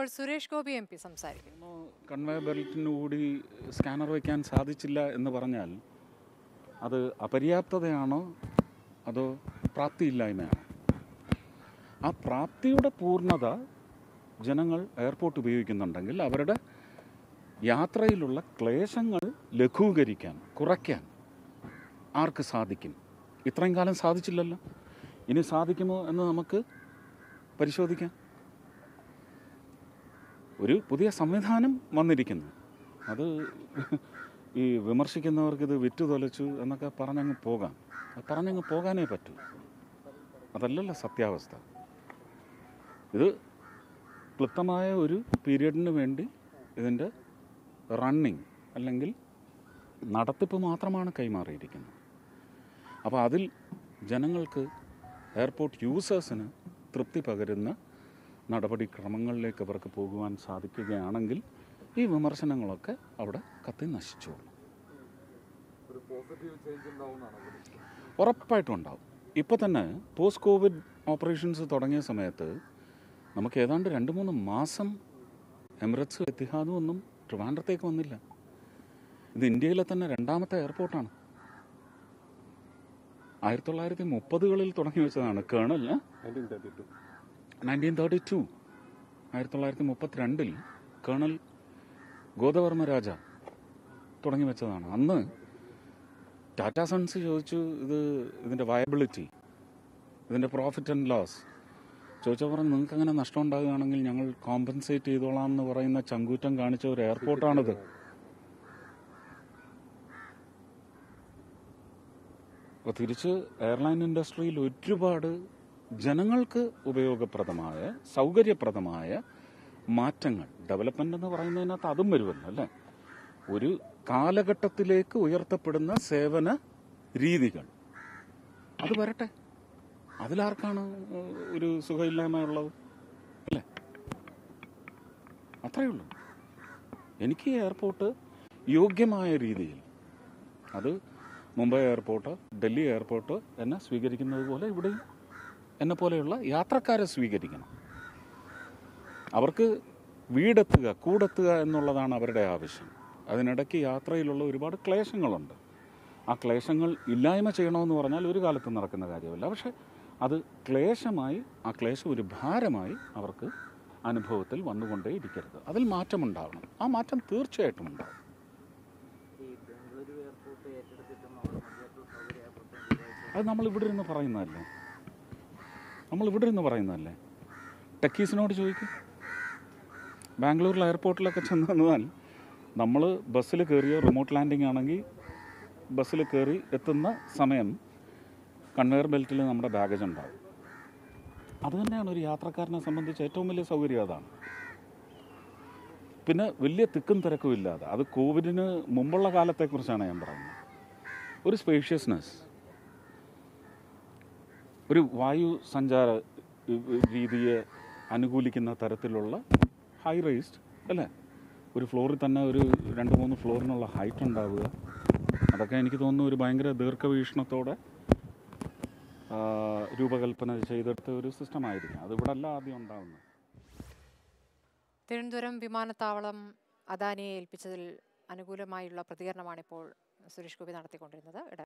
ഇപ്പോൾ Suresh Gopi M P സംസാരിക്കും conveyor ബെൽറ്റിന് കൂടി സ്കാനർ വയ്ക്കാൻ സാധിച്ചില്ല എന്ന് പറഞ്ഞാൽ അത് അപര്യാപ്തതയാണോ അതോ പ്രാപ്തിയില്ലായ്മയാണോ ആ പ്രാപ്തിയുടെ പൂർണ്ണത ജനങ്ങൾ എയർപോർട്ട് ഉപയോഗിക്കുന്നുണ്ടെങ്കിൽ അവരുടെ യാത്രയിലുള്ള ക്ലേശങ്ങൾ ലഘൂകരിക്കാൻ കുറയ്ക്കാൻ ആർക്ക് സാധിക്കും ഇത്രയും കാലം സാധിച്ചില്ലല്ലോ ഇനി സാധിക്കുമോ എന്ന് നമുക്ക് പരിശോധിക്കാം ഒരു പുതിയ സംവിധാനം വന്നിരിക്കുന്നു അത് ഈ വിമർശിക്കുന്നവർക്ക് ഇത് വിറ്റു തൊലച്ചു എന്നൊക്കെ പറഞ്ഞങ്ങ് പോകാം അത് പറഞ്ഞങ്ങ് പോകാനേ പറ്റൂ അതല്ലല്ലോ സത്യാവസ്ഥ ഇത് ക്ലുപ്തമായ ഒരു പീരീഡിന് വേണ്ടി ഇതിൻ്റെ റണ്ണിങ് അല്ലെങ്കിൽ നടത്തിപ്പ് മാത്രമാണ് കൈമാറിയിരിക്കുന്നത് അപ്പോൾ അതിൽ ജനങ്ങൾക്ക് എയർപോർട്ട് യൂസേഴ്സിന് തൃപ്തി പകരുന്ന നടപടിക്രമങ്ങളിലേക്ക് അവർക്ക് പോകുവാൻ സാധിക്കുകയാണെങ്കിൽ ഈ വിമർശനങ്ങളൊക്കെ അവിടെ കത്തി നശിച്ചോളും ഉറപ്പായിട്ടും ഉണ്ടാവും ഇപ്പോൾ തന്നെ പോസ്റ്റ് കോവിഡ് ഓപ്പറേഷൻസ് തുടങ്ങിയ സമയത്ത് നമുക്ക് ഏതാണ്ട് രണ്ട് മൂന്ന് മാസം എമിററ്റ്സ് എത്തിഹാദും ഒന്നും ട്രിവാൻഡ്രത്തേക്ക് വന്നില്ല ഇത് ഇന്ത്യയിലെ തന്നെ രണ്ടാമത്തെ എയർപോർട്ടാണ് ആയിരത്തി തൊള്ളായിരത്തി മുപ്പതുകളിൽ തുടങ്ങി വെച്ചതാണ് കേണൽ നയൻറ്റീൻ തേർട്ടി ടു ആയിരത്തി തൊള്ളായിരത്തി മുപ്പത്തിരണ്ടിൽ കേണൽ ഗോദവർമ്മ രാജ തുടങ്ങി വെച്ചതാണ് അന്ന് ടാറ്റ സൺസ് ചോദിച്ചു ഇത് ഇതിൻ്റെ വയബിലിറ്റി ഇതിൻ്റെ പ്രോഫിറ്റ് ആൻഡ് ലോസ് ചോദിച്ചാൽ പറഞ്ഞു നിങ്ങൾക്ക് അങ്ങനെ നഷ്ടം ഉണ്ടാകുകയാണെങ്കിൽ ഞങ്ങൾ കോമ്പൻസേറ്റ് ചെയ്തോളാം എന്ന് പറയുന്ന ചങ്കൂറ്റം കാണിച്ച ഒരു എയർപോർട്ടാണിത് അപ്പോൾ തിരിച്ച് എയർലൈൻ ഇൻഡസ്ട്രിയിൽ ഒരുപാട് ജനങ്ങൾക്ക് ഉപയോഗപ്രദമായ സൗകര്യപ്രദമായ മാറ്റങ്ങൾ ഡെവലപ്മെന്റ് എന്ന് പറയുന്നതിനകത്ത് അതും വരുമല്ലോ അല്ലേ ഒരു കാലഘട്ടത്തിലേക്ക് ഉയർത്തപ്പെടുന്ന സേവന രീതികൾ അത് വരട്ടെ അതിലാർക്കാണ് ഒരു സുഖമില്ലായ്മ ഉള്ളത് അല്ലേ അത്രയേ ഉള്ളൂ എനിക്ക് ഈ എയർപോർട്ട് യോഗ്യമായ രീതിയിൽ അത് മുംബൈ എയർപോർട്ട് ഡൽഹി എയർപോർട്ട് എന്നെ സ്വീകരിക്കുന്നത് പോലെ ഇവിടെയും എന്നെ പോലെയുള്ള യാത്രക്കാരെ സ്വീകരിക്കണം അവർക്ക് വീടെത്തുക കൂടെത്തുക എന്നുള്ളതാണ് അവരുടെ ആവശ്യം അതിനിടയ്ക്ക് യാത്രയിലുള്ള ഒരുപാട് ക്ലേശങ്ങളുണ്ട് ആ ക്ലേശങ്ങൾ ഇല്ലായ്മ ചെയ്യണമെന്ന് പറഞ്ഞാൽ ഒരു കാലത്തും നടക്കുന്ന കാര്യമല്ല പക്ഷെ അത് ക്ലേശമായി ആ ക്ലേശം ഒരു ഭാരമായി അവർക്ക് അനുഭവത്തിൽ വന്നുകൊണ്ടേ ഇരിക്കരുത് അതിൽ മാറ്റമുണ്ടാകണം ആ മാറ്റം തീർച്ചയായിട്ടും ഉണ്ടാകും അത് നമ്മൾ ഇവിടെ ഇരുന്ന് പറയുന്നതല്ലേ നമ്മൾ ഇവിടെ ഇരുന്ന് പറയുന്നതല്ലേ ടെക്കീസിനോട് ചോദിക്കും ബാംഗ്ലൂരിൽ എയർപോർട്ടിലൊക്കെ ചെന്ന് നിന്നാൽ നമ്മൾ ബസ്സിൽ കയറിയോ റിമോട്ട് ലാൻഡിംഗ് ആണെങ്കിൽ ബസ്സിൽ കയറി എത്തുന്ന സമയം കൺവെയർ ബെൽറ്റിൽ നമ്മുടെ ബാഗേജ് ഉണ്ടാവും അത് തന്നെയാണ് ഒരു യാത്രക്കാരനെ സംബന്ധിച്ച് ഏറ്റവും വലിയ സൗകര്യം അതാണ് പിന്നെ വലിയ തിക്കും തിരക്കും ഇല്ലാതെ അത് കോവിഡിന് മുമ്പുള്ള കാലത്തെക്കുറിച്ചാണ് ഞാൻ പറയുന്നത് ഒരു സ്പേഷ്യസ്നെസ് ഒരു വായു സഞ്ചാര രീതിയെ അനുകൂലിക്കുന്ന തരത്തിലുള്ള ഹൈ റേസ്ഡ് അല്ലേ ഒരു ഫ്ലോറിൽ തന്നെ ഒരു രണ്ട് മൂന്ന് ഫ്ലോറിനുള്ള ഹൈറ്റ് ഉണ്ടാവുക അതൊക്കെ എനിക്ക് തോന്നുന്നു ഒരു ഭയങ്കര ദീർഘവീക്ഷണത്തോടെ ആ, രൂപകൽപ്പന ചെയ്തെടുത്ത ഒരു സിസ്റ്റമായിരിക്കും അത് ഇവിടെ അല്ല ആദ്യം ഉണ്ടാവുന്നത് തിരുവനന്തപുരം വിമാനത്താവളം അദാനിയെ ഏൽപ്പിച്ചതിൽ അനുകൂലമായുള്ള പ്രതികരണമാണ് ഇപ്പോൾ സുരേഷ് ഗോപി നടത്തിക്കൊണ്ടിരുന്നത് ഇട